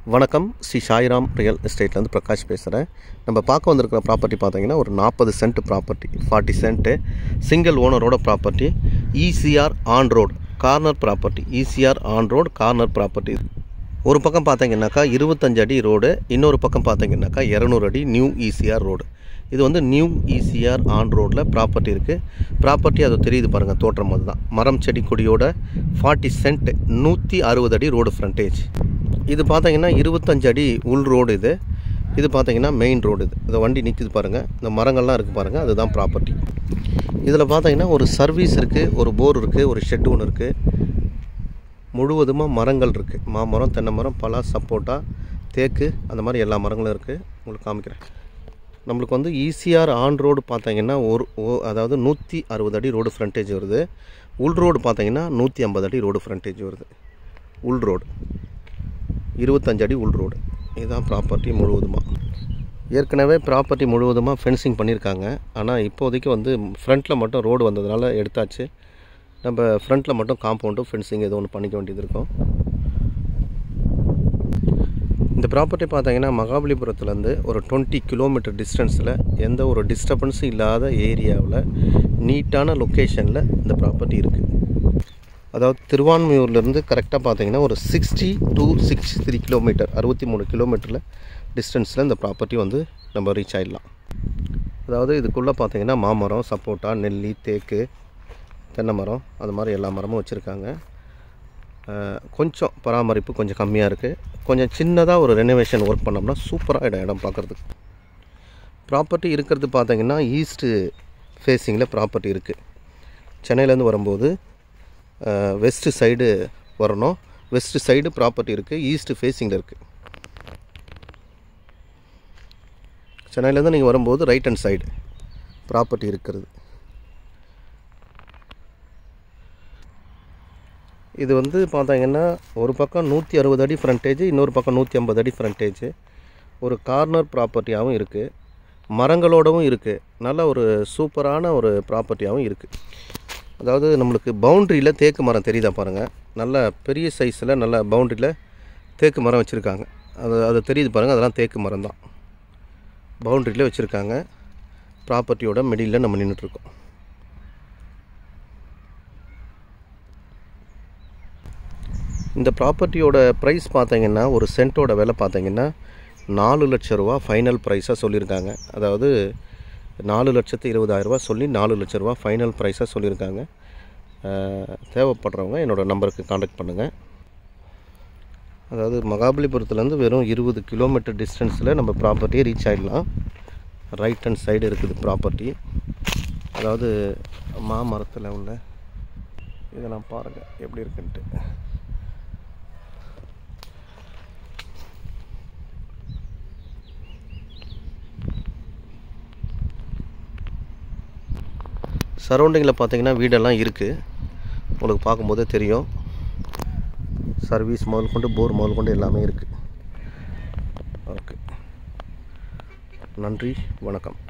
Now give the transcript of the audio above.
வணக்கம் ஸ்ரீ சாய்ராம் ரியல் எஸ்டேட்லேருந்து பிரகாஷ் பேசுகிறேன் நம்ம பார்க்க வந்திருக்கிற ப்ராப்பர்ட்டி பார்த்தீங்கன்னா ஒரு நாற்பது cent property forty cent single ஓனரோட property ECR on road corner property ECR on road corner property ஒரு பக்கம் பார்த்தீங்கன்னாக்கா இருபத்தஞ்சு அடி ரோடு இன்னொரு பக்கம் பார்த்தீங்கன்னாக்கா இரநூறு அடி நியூ இசிஆர் ரோடு இது வந்து நியூ இசிஆர் ஆன் ரோட்டில் ப்ராப்பர்ட்டி இருக்குது ப்ராப்பர்ட்டி அது தெரியுது பாருங்கள் தோற்றம் அதுதான் மரம் செடி கொடியோட ஃபார்ட்டி சென்ட் நூற்றி அறுபது அடி ரோடு ஃப்ரண்டேஜ் இது பார்த்தீங்கன்னா இருபத்தஞ்சு அடி உள் ரோடு இது இது பார்த்தீங்கன்னா மெயின் ரோடு இது இந்த வண்டி நிற்குது பாருங்கள் இந்த மரங்கள்லாம் இருக்குது பாருங்கள் அதுதான் ப்ராப்பர்ட்டி இதில் பார்த்தீங்கன்னா ஒரு சர்வீஸ் இருக்குது ஒரு போர் இருக்குது ஒரு ஷெட் ஒன்று இருக்குது முழுவதுமாக மரங்கள் இருக்குது மாமரம் தென்னை மரம் பலா சப்போட்டா தேக்கு அந்த மாதிரி எல்லா மரங்களும் இருக்குது உங்களுக்கு காமிக்கிறேன் நம்மளுக்கு வந்து ஈசிஆர் ஆன் ரோடு பார்த்தீங்கன்னா ஒரு ஓ- அதாவது நூற்றி அறுபது அடி ரோடு ஃப்ரண்டேஜ் வருது உள் ரோடு பார்த்தீங்கன்னா நூற்றி ஐம்பது அடி ரோடு ஃப்ரண்டேஜ் வருது உள் ரோடு இருபத்தஞ்சு அடி உள் ரோடு இதுதான் ப்ராப்பர்ட்டி முழுவதுமாக ஏற்கனவே ப்ராப்பர்ட்டி முழுவதுமாக ஃபென்சிங் பண்ணியிருக்காங்க ஆனால் இப்போதைக்கு வந்து ஃப்ரண்ட்டில் மட்டும் ரோடு வந்ததுனால எடுத்தாச்சு நம்ம ஃப்ரண்ட்டில் மட்டும் காம்பவுண்டும் ஃபென்சிங் ஏதோ ஒன்று பண்ணிக்க வேண்டியது இருக்கும் இந்த ப்ராப்பர்ட்டி பார்த்தீங்கன்னா மகாபலிபுரத்துலேருந்து ஒரு டுவெண்ட்டி கிலோமீட்டர் டிஸ்டன்ஸில் எந்த ஒரு டிஸ்டர்பன்ஸும் இல்லாத ஏரியாவில் நீட்டான லொக்கேஷனில் இந்த ப்ராப்பர்ட்டி இருக்குது அதாவது திருவான்மியூர்லேருந்து கரெக்டாக பார்த்தீங்கன்னா ஒரு sixty two six three kilometre அறுபத்தி மூணு கிலோமீட்டரில் டிஸ்டன்ஸில் இந்த ப்ராப்பர்ட்டி வந்து நம்ம ரீச் ஆகிடலாம் அதாவது இதுக்குள்ளே பார்த்தீங்கன்னா மாமரம் சப்போட்டா நெல்லி தேக்கு தென்னை மரம் அது மாதிரி எல்லா மரமும் வச்சுருக்காங்க அஹ், கொஞ்சம் பராமரிப்பு கொஞ்சம் கம்மியாக இருக்குது கொஞ்சம் சின்னதாக ஒரு ரெனோவேஷன் ஒர்க் பண்ணோம்னா சூப்பராக இடம் இடம் பார்க்குறதுக்கு ப்ராப்பர்ட்டி இருக்கிறது பார்த்தீங்கன்னா ஈஸ்ட்டு ஃபேஸிங்கில் ப்ராப்பர்ட்டி இருக்குது சென்னையிலேருந்து வரும்போது வெஸ்ட்டு சைடு வரணும் வெஸ்ட்டு சைடு ப்ராப்பர்ட்டி இருக்குது ஈஸ்ட் ஃபேஸிங்கில் இருக்குது சென்னையிலேருந்து நீங்கள் வரும்போது ரைட் ஹேண்ட் சைடு ப்ராப்பர்ட்டி இருக்கிறது இது வந்து பார்த்தீங்கன்னா ஒரு பக்கம் நூற்றி அறுபது அடி ஃப்ரண்டேஜ் இன்னொரு பக்கம் நூற்றி ஐம்பது அடி ஃப்ரண்டேஜ் ஒரு கார்னர் ப்ராப்பர்ட்டியாகவும் இருக்குது மரங்களோடவும் இருக்குது நல்ல ஒரு சூப்பரான ஒரு ப்ராப்பர்ட்டியாகவும் இருக்குது அதாவது நம்மளுக்கு பவுண்ட்ரியில் தேக்கு மரம் தெரியுதா பாருங்கள் நல்ல பெரிய சைஸில் நல்ல பவுண்ட்ரியில் தேக்கு மரம் வச்சுருக்காங்க அது அது தெரியுது பாருங்கள் அதெல்லாம் தேக்கு மரம் தான் பவுண்ட்ரியில் வச்சுருக்காங்க ப்ராப்பர்ட்டியோட மிடில் நம்ம நின்றுட்டுருக்கோம் இந்த ப்ராப்பர்ட்டியோட ப்ரைஸ் பார்த்தீங்கன்னா ஒரு சென்ட்டோட விலை பார்த்தீங்கன்னா நாலு லட்ச ரூபா ஃபைனல் ப்ரைஸாக சொல்லியிருக்காங்க அதாவது நாலு லட்சத்து இருபதாயிரரூபா சொல்லி நாலு லட்ச ரூபா ஃபைனல் ப்ரைஸாக சொல்லியிருக்காங்க அஹ், தேவைப்படுறவங்க என்னோடய நம்பருக்கு காண்டாக்ட் பண்ணுங்கள் அதாவது மகாபலிபுரத்துலேருந்து வெறும் இருபது கிலோமீட்டர் டிஸ்டன்ஸில் நம்ம ப்ராப்பர்ட்டியை ரீச் ஆகிடலாம் ரைட் ஹேண்ட் சைடு இருக்குது ப்ராப்பர்ட்டி அதாவது மாமரத்தில் உள்ள இதெல்லாம் பாருங்கள் எப்படி இருக்குன்ட்டு சரௌண்டிங்கில் பார்த்தீங்கன்னா வீடெல்லாம் இருக்குது உங்களுக்கு பார்க்கும்போதே தெரியும் சர்வீஸ் முதல் கொண்டு போர் முதல் கொண்டு எல்லாமே இருக்குது ஓகே நன்றி வணக்கம்